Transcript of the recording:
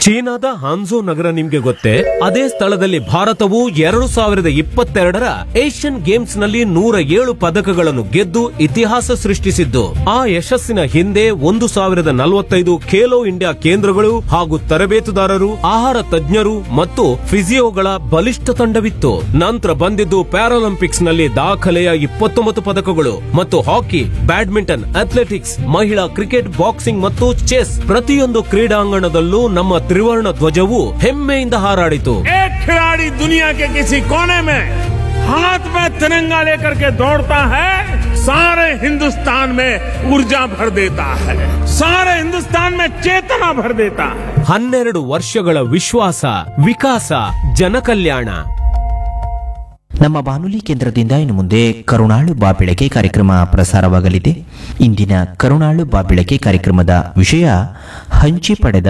ಚೀನಾದ ಹಾನ್ಸೋ ನಗರ ನಿಮ್ಗೆ ಗೊತ್ತೇ ಅದೇ ಸ್ಥಳದಲ್ಲಿ ಭಾರತವು ಎರಡು ಸಾವಿರದ ಇಪ್ಪತ್ತೆರಡರ ಏಷ್ಯನ್ ಗೇಮ್ಸ್ ನಲ್ಲಿ ನೂರ ಏಳು ಪದಕಗಳನ್ನು ಗೆದ್ದು ಇತಿಹಾಸ ಸೃಷ್ಟಿಸಿದ್ದು ಆ ಯಶಸ್ಸಿನ ಹಿಂದೆ ಒಂದು ಸಾವಿರದ ನಲವತ್ತೈದು ಖೇಲೋ ಇಂಡಿಯಾ ಕೇಂದ್ರಗಳು ಹಾಗೂ ತರಬೇತುದಾರರು ಆಹಾರ ತಜ್ಞರು ಮತ್ತು ಫಿಸಿಯೋಗಳ ಬಲಿಷ್ಠ ತಂಡವಿತ್ತು ನಂತರ ಬಂದಿದ್ದು ಪ್ಯಾರಾಲಿಂಪಿಕ್ಸ್ ನಲ್ಲಿ ದಾಖಲೆಯ ಇಪ್ಪತ್ತೊಂಬತ್ತು ಪದಕಗಳು ಮತ್ತು ಹಾಕಿ ಬ್ಯಾಡ್ಮಿಂಟನ್ ಅಥ್ಲೆಟಿಕ್ಸ್ ಮಹಿಳಾ ಕ್ರಿಕೆಟ್ ಬಾಕ್ಸಿಂಗ್ ಮತ್ತು ಚೆಸ್ ಪ್ರತಿಯೊಂದು ಕ್ರೀಡಾಂಗಣದಲ್ಲೂ ನಮ್ಮ ತ್ರಿವರ್ಣ ಧ್ವಜವು ಹೆಮ್ಮೆಯಿಂದ ಹಾರಾಡಿತು एक खिलाड़ी दुनिया के किसी कोने में हाथ में तिरंगा लेकर के दौड़ता है सारे हिंदुस्तान में ऊर्जा भर देता है सारे हिंदुस्तान में चेतना भर देता है ಹನ್ನೆರಡು ವರ್ಷಗಳ ವಿಶ್ವಾಸ ವಿಕಾಸ ಜನಕಲ್ಯಾಣ ನಮ್ಮ ಬಾನುಲಿ ಕೇಂದ್ರದಿಂದ ಇನ್ನು ಮುಂದೆ ಕರುಣಾಳು ಬಾ ಬೆಳಕೆ ಕಾರ್ಯಕ್ರಮ ಪ್ರಸಾರವಾಗಲಿದೆ ಇಂದಿನ ಕರುಣಾಳು ಬಾ ಬೆಳಕೆ ಕಾರ್ಯಕ್ರಮದ ವಿಷಯ ಹಂಚಿ ಪಡೆದ